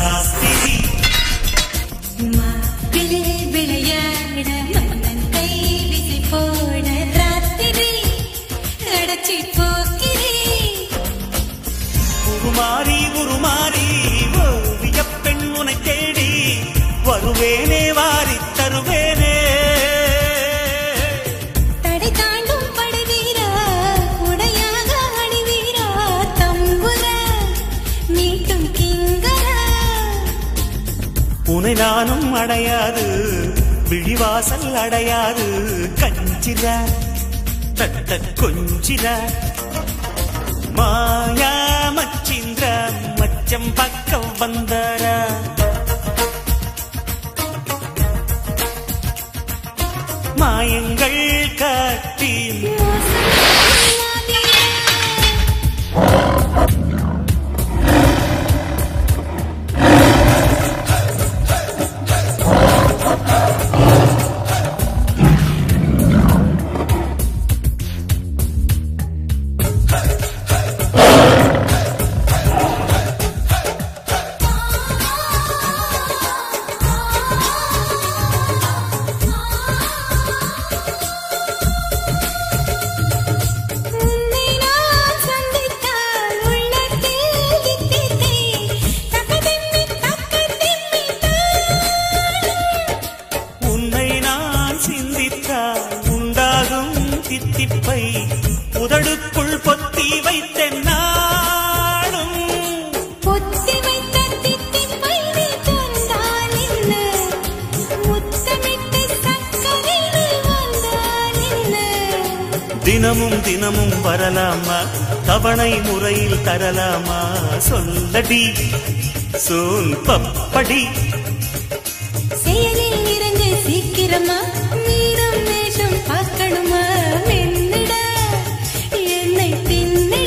சாஸ்திரி மாப்பிளை விளையாட மன்னன் கை விசை போட ராத்திரி அடைச்சி போக்கிறே உருமாறி உருமாறி ஓவிய பெண் உனை தேடி வருவேனே வாரி தருவேனே தடை தாண்டும் படுவீரா உடையாக அணிவீரா தம்புர மீட்டும் கிங்கரா உனை நானும் அடையாது விழிவாசல் அடையாது கஞ்சிர தட்ட கொஞ்சிர மாயா மச்சிந்திர மச்சம் பக்கம் வந்தாரா மாயங்கள் காட்டி உன்னை நான் சந்தித்தால் உள்ளத்தில் தித்தித்தே தகதிம்மி தக்கதிம்மி உன்னை நான் சிந்தித்தால் உண்டாகும் தித்திப்பை உதடுக்குள் பொத்தி வைத்தேன் நாளும் பொத்தி வைத்த தித்திப்பை நீ தந்தால் என்ன முத்தமிட்டு சக்கரையில் வந்தால் என்ன தினமும் தினமும் வரலாமா தவணை முறையில் தரலாமா சொல்லடி சோன் பப்படி செயலில் இறங்கு சீக்கிரமா மீண்டும் வேஷம் பார்க்கணுமா மென்னிட என்னை தின்னிட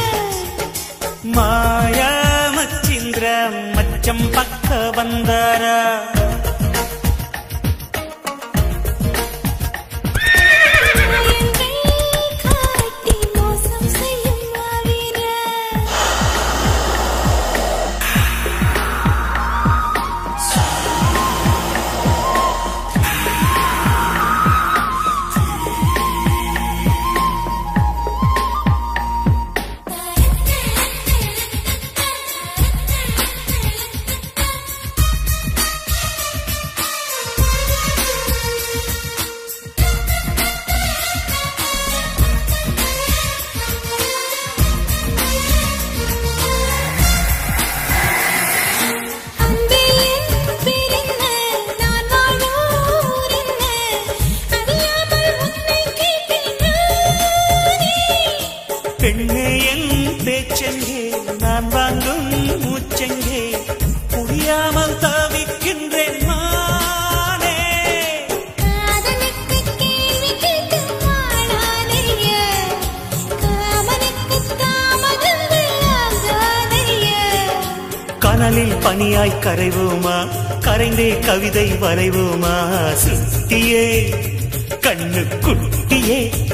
மாயா மச்சிந்திர மச்சம் பக்க வந்தாரா மாயங்கள் காட்டி மோசம் செய்யும் மாவீரா அன்பே என் பேரென்ன நான் வாழும் ஊரென்ன அறியாமல் உன்னை கேட்டேன் நானே பெண்ணே என் பேச்செங்கே நான் வாங்கும் மூச்செங்கே புரியாமல் தவிக்கின்றேன் மானே காதலுக்கு கேள்வி கேட்டு வாழாதைய காமனுக்கு தாமதங்கள் ஆகாதைய கனலில் பனியாய் கரைவோமா கரைந்தே கவிதை வரைவோமா சுட்டியே கண்ணு குட்டியே